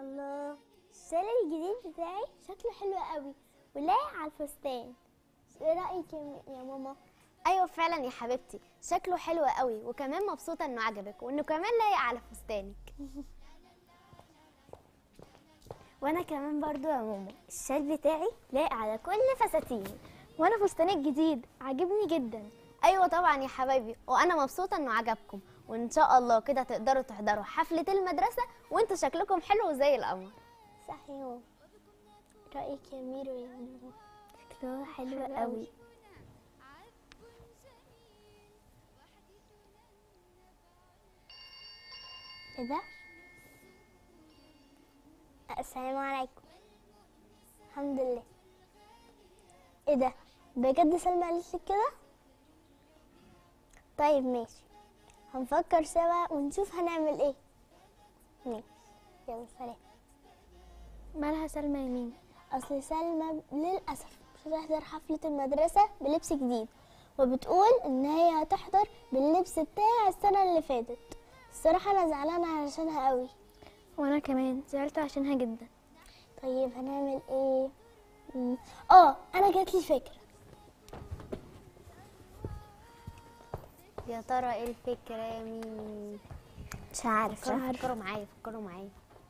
الله الشال الجديد بتاعي شكله حلو قوي ولايق على الفستان ايه رايك يا يا ماما ايوه فعلا يا حبيبتي شكله حلو قوي وكمان مبسوطه انه عجبك وانه كمان لايق على فستانك وانا كمان برضو يا ماما الشال بتاعي لايق على كل فساتيني وانا فستاني الجديد عاجبني جدا ايوه طبعا يا حبايبي وانا مبسوطه انه عجبكم وان شاء الله كده تقدروا تحضروا حفله المدرسه وانتوا شكلكم حلو زي القمر صح يا ماما رايك يا ميرو يا ماما شكله حلو قوي ايه ده السلام عليكم الحمد لله ايه ده بجد سلمى قالت لك كده طيب ماشي هنفكر سوا ونشوف هنعمل ايه ماشي يلا سلام مالها سلمى يمين اصل سلمى للاسف مش هتحضر حفله المدرسه بلبس جديد وبتقول ان هي هتحضر باللبس بتاع السنه اللي فاتت الصراحه انا زعلانه علشانها قوي وانا كمان زعلت عشانها جدا طيب هنعمل ايه مم. اه انا جات لي فكره يا ترى ايه الفكره يا مين مش عارف فكروا فكروا معايا فكروا معايا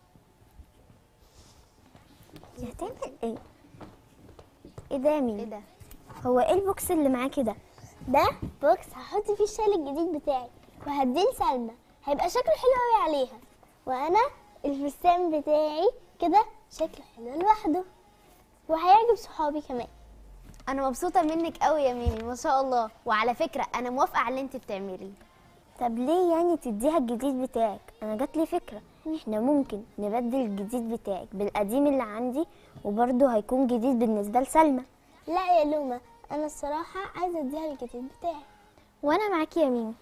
هتعمل ايه ايه ده يا مين ايه ده هو ايه البوكس اللي معاكي ده ده بوكس هحط فيه الشال الجديد بتاعي وهديه لسلمى هيبقى شكله حلو قوي عليها وانا الفستان بتاعي كده شكله حلو لوحده وهيعجب صحابي كمان انا مبسوطه منك قوي يا ميمي ما شاء الله وعلى فكره انا موافقه على اللي انت بتعمليه طب ليه يعني تديها الجديد بتاعك انا جات لي فكره احنا ممكن نبدل الجديد بتاعك بالقديم اللي عندي وبرضه هيكون جديد بالنسبه لسلمى لا يا لوما انا الصراحه عايزه اديها الجديد بتاعي وانا معاكي يا ميمي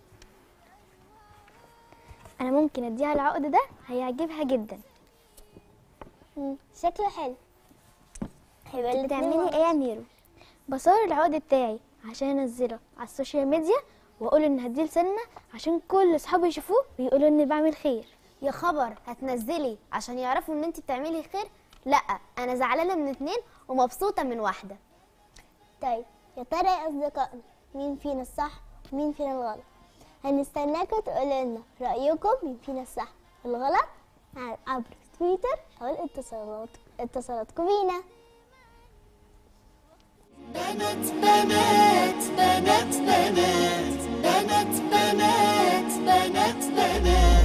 انا ممكن اديها العقد ده هيعجبها جدا مم، شكله حلو هيبقى انت الاتنين بتعملي ايه يا ميرو بصور العقد بتاعي عشان انزله على السوشيال ميديا واقول ان هديه لسلمى عشان كل اصحابي يشوفوه ويقولوا اني بعمل خير يا خبر هتنزلي عشان يعرفوا ان انت بتعملي خير لا انا زعلانه من اتنين ومبسوطه من واحده طيب يا ترى يا اصدقائنا مين فينا الصح ومين فينا الغلط هنستناكم تقولوا لنا رايكم مين فينا الصح والغلط ع- عبر تويتر او الاتصالات اتصالاتكم بينا بنات بنات بنات بنات بنات بنات بنات بنات